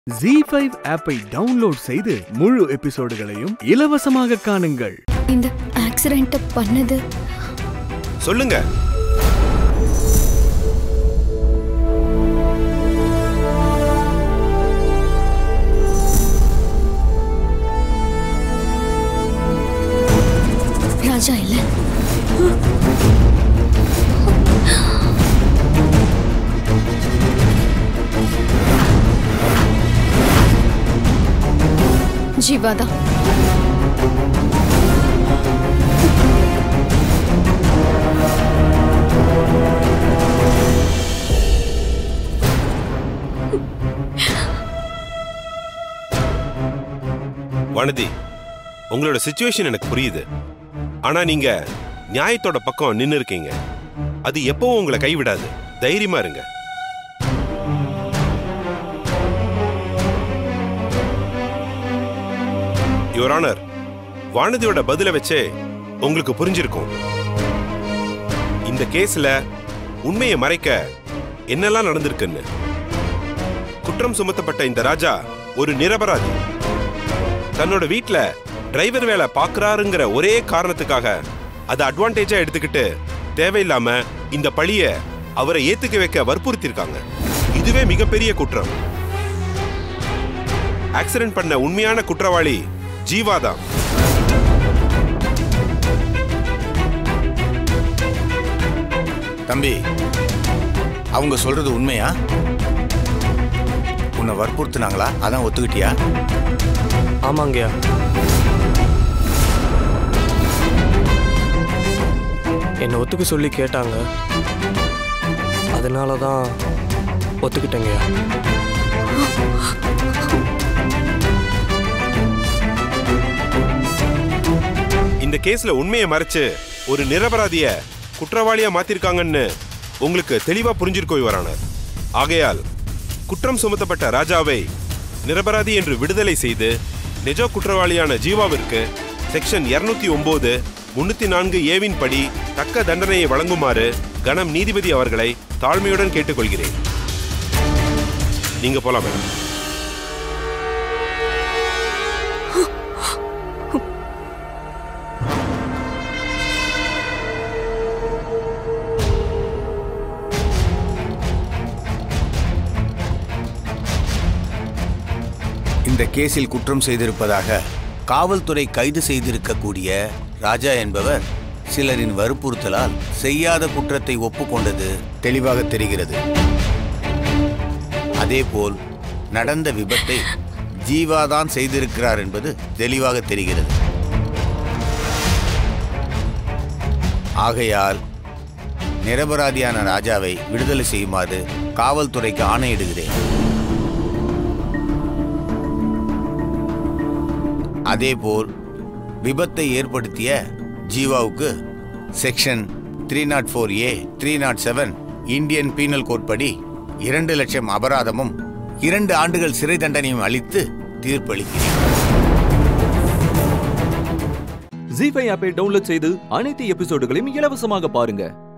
G five ஆப்பை download செய்து முழு எபிசோடுகளையும் இலவசமாக காணுங்கள் இந்த ஆக்சிடென்ட் பண்ணது சொல்லுங்க ராஜா இல்ல ஜீவாதான் வானதி உங்களோட சுச்சுவேஷன் எனக்கு புரியுது ஆனா நீங்க நியாயத்தோட பக்கம் நின்னு இருக்கீங்க அது எப்பவும் உங்களை கைவிடாது தைரியமா இருங்க யுவர் ஆனர் வானதியோட பதில வச்சே உங்களுக்கு புரிஞ்சிருக்கும் இந்த கேஸ்ல உண்மையை மறைக்க என்னெல்லாம் நடந்திருக்குன்னு குற்றம் சுமத்தப்பட்ட இந்த ராஜா ஒரு நிரபராதி தன்னோட வீட்ல டிரைவர் வேலை பார்க்கறாருங்கிற ஒரே காரணத்துக்காக அதை அட்வான்டேஜா எடுத்துக்கிட்டு தேவையில்லாம இந்த பழிய அவரை ஏத்துக்க வைக்க வற்புறுத்திருக்காங்க இதுவே மிகப்பெரிய குற்றம் ஆக்சிடென்ட் பண்ண உண்மையான குற்றவாளி ஜீவா தான் தம்பி அவங்க சொல்றது உண்மையா உன்னை வற்புறுத்துனாங்களா அதான் ஒத்துக்கிட்டியா ஆமாங்கய்யா என்னை ஒத்துக்க சொல்லி கேட்டாங்க அதனால தான் ஒத்துக்கிட்டேங்கய்யா இந்த கேஸ்ல உண்மையை மறைச்சு ஒரு நிரபராதிய குற்றவாளியா மாத்திருக்காங்கன்னு உங்களுக்கு தெளிவா புரிஞ்சிருக்கோ இவரானர் ஆகையால் குற்றம் சுமத்தப்பட்ட ராஜாவை நிரபராதி என்று விடுதலை செய்து நிஜ குற்றவாளியான ஜீவாவிற்கு செக்ஷன் 209 ஒன்பது முன்னூத்தி நான்கு ஏவின் படி தக்க தண்டனையை வழங்குமாறு கணம் நீதிபதி அவர்களை தாழ்மையுடன் கேட்டுக்கொள்கிறேன் நீங்க போலாம் மேடம் இந்த கேஸில் குற்றம் செய்திருப்பதாக காவல்துறை கைது செய்திருக்கக்கூடிய ராஜா என்பவர் சிலரின் வற்புறுத்தலால் செய்யாத குற்றத்தை ஒப்புக்கொண்டது தெளிவாக தெரிகிறது அதேபோல் நடந்த விபத்தை ஜீவாதான் செய்திருக்கிறார் என்பது தெளிவாக தெரிகிறது ஆகையால் நிரபராதியான ராஜாவை விடுதலை செய்யுமாறு காவல்துறைக்கு ஆணையிடுகிறேன் அதேபோல் விபத்தை ஏற்படுத்திய ஜீவாவுக்கு section three not four A three not seven Indian penal code படி இரண்டு லட்சம் அபராதமும் இரண்டு ஆண்டுகள் சிறை தண்டனையும் அளித்து தீர்ப்பளிக்கிறேன் ஜி ஃபைவ் ஆப்பை டவுன்லோட் செய்து அனைத்து எபிசோடுகளையும் இலவசமாக பாருங்க